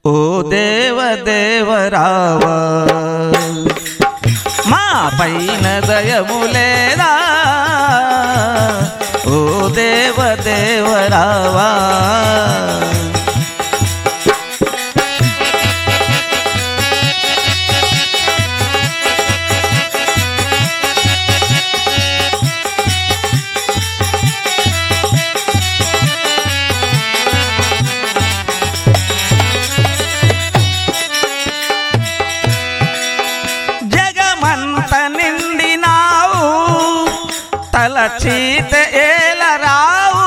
ఓ దేవ దేవరావా మా పైన దయములేదా ఓ దేవ దేవరావా జగమంత నిండినావు తలచీత ఏలరావు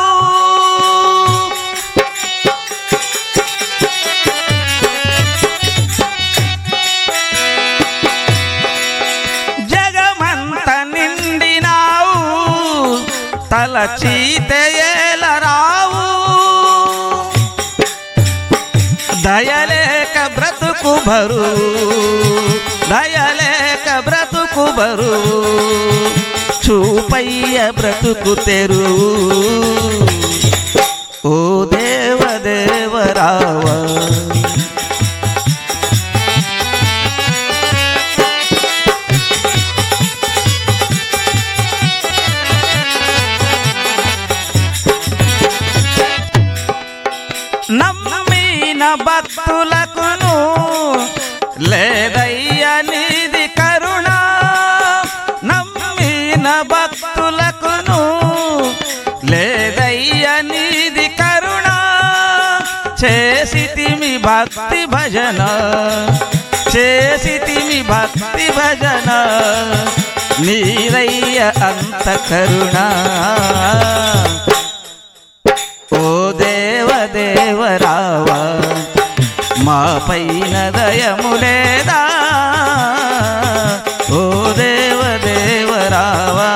జగమంత నిండినావు తలచీత ఏలరావు దయలేక బ్రతుకు బరు దయలేక బ్రతుకు బరు చూపయ్య బ్రతుకు తెరు ఓ దేవ దేవరావా నమ్మిన భక్తులకును లేదయ్య నీది కరుణ నమ్మిన భక్తులకును లేదయ్య నీది కరుణ చేసితిమి భక్తి భజన చేసితిమి భక్తి భజన నీరయ్య అంత కరుణ ఓ దేవ దేవరావా మా పైన దయములేదా ఓ దేవ దేవరావా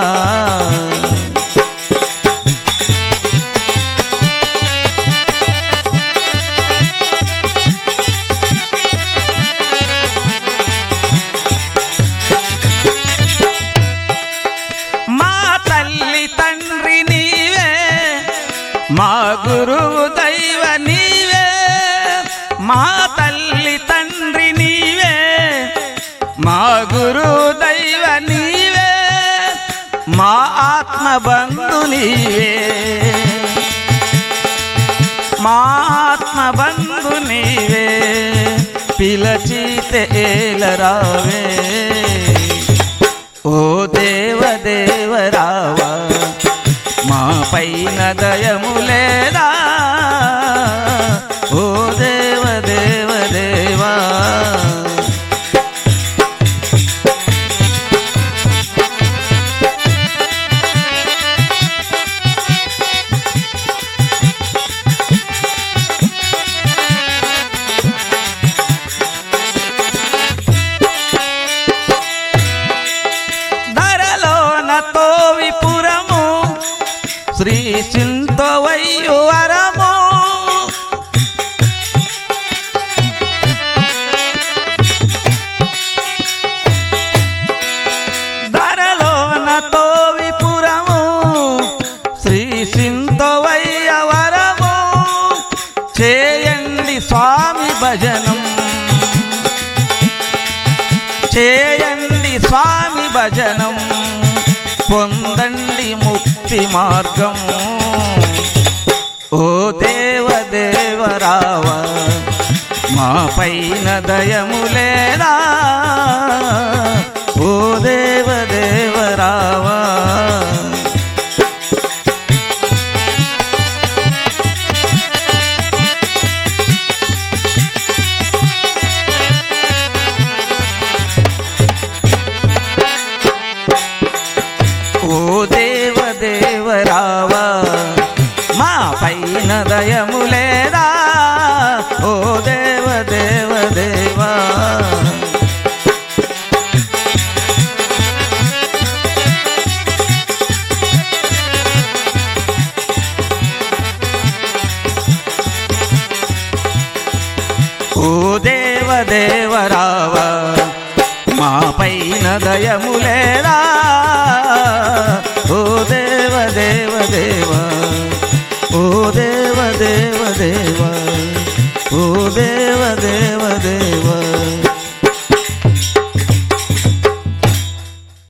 మా తల్లి తండ్రి నీవే మా గురువు దైవ నీవే మా తల్లి తండ్రి నీవే మా గురువు దైవ నీవే మా ఆత్మ బంధు నీవే మా ఆత్మ బంధు నీవే పిలచితే ఏలరావే ఓ దేవ దేవరావా మా పైన దయములేదా ఓ దేవ దేవ దేవా ధరలోన తోవిపురము శ్రీ చింతవయ్యు వరము ధరలోన తోవిపురము శ్రీ సింతవయ్య వరము చేయండి స్వామి భజనం చేయండి స్వామి భజనం పొందండి ముక్తి మార్గం ఓ దేవ దేవరావ మా పైన దయములేదా ఓ దేవ దేవరావా ఓ దేవ దేవరావా మా పైన దయములేదా ఓ దేవ దేవ దేవా ఓ దేవ దేవరావా మా పైన దయములేదా ఓ దేవ దేవ దేవ ఓ దేవ దేవ దేవ ఓ దేవ దేవ దేవ